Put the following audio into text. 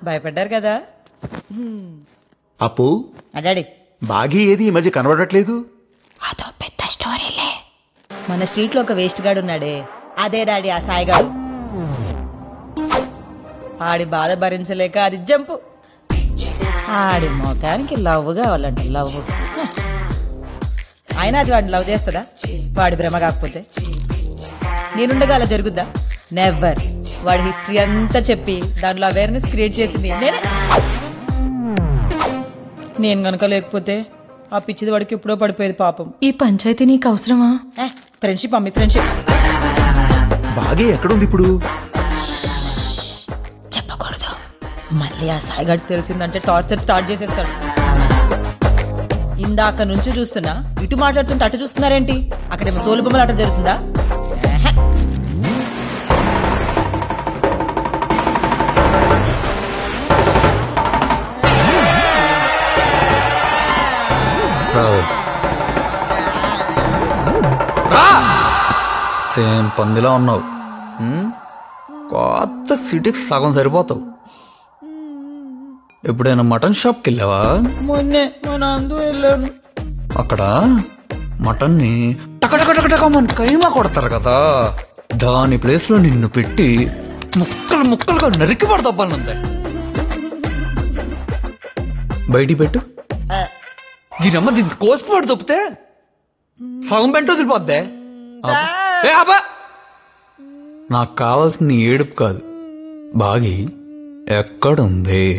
భయపడ్డారు కదా అప్పు అడాడి బాగీ ఏది ఈ మధ్య కనబడట్లేదు అదో పెద్ద స్టోరీలే మన స్ట్రీట్ లో ఒక వేస్ట్ గాడు ఉన్నాడే అదే దాడి ఆ సాయిగాడు ఆడి బాధ భరించలేక అది జంపు ఆడి మొఖానికి లవ్ కావాలంట లవ్ అయినా అది వాడిని లవ్ చేస్తుందా వాడి భ్రమ కాకపోతే నేనుండగా అలా జరుగుద్దా నెవర్ వాడి హిస్టరీ అంతా చెప్పి దాంట్లో అవేర్నెస్ క్రియేట్ చేసింది నేనే నేను గనక లేకపోతే ఆ పిచ్చిది వాడికి ఎప్పుడో పడిపోయేది పాపం ఈ పంచాయతీ నీకు అవసరమా ఫ్రెండ్షిప్ అమ్మి ఫ్రెండ్షిప్ బాగీ ఎక్కడుంది ఇప్పుడు చెప్పకూడదు మళ్ళీ ఆ సాయిగాడు తెలిసిందంటే టార్చర్ స్టార్ట్ చేసేస్తాడు ఇందాక నుంచి చూస్తున్నా ఇటు మాట్లాడుతుంటే అటు చూస్తున్నారేంటి అక్కడేమో తోలు బొమ్మలు అట జరుగుతుందా ఏహే. సేమ్ పందిలా ఉన్నావు ఉమ్? కొత్త సిటీకి సగం సరిపోతావు ఎప్పుడైనా మటన్ షాప్కి వెళ్ళావా మొన్నే మా నాందు వెళ్ళాను అక్కడ మటన్ని టకటకటకటకమని కైమా కొడతారు కదా దాని ప్లేస్ లో నిన్ను పెట్టి ముక్కలు ముక్కలుగా నరికి పడతాపాలంతే బయటికి పెట్టు దీనమ్మ దీన్ని కోసి పడి తప్పితే సగం పెంట వదిలిపోద్దే ఆపు. ఏ ఆపా. నాకు కావాల్సిన నీ ఏడుపు కాదు బాగి ఎక్కడుంది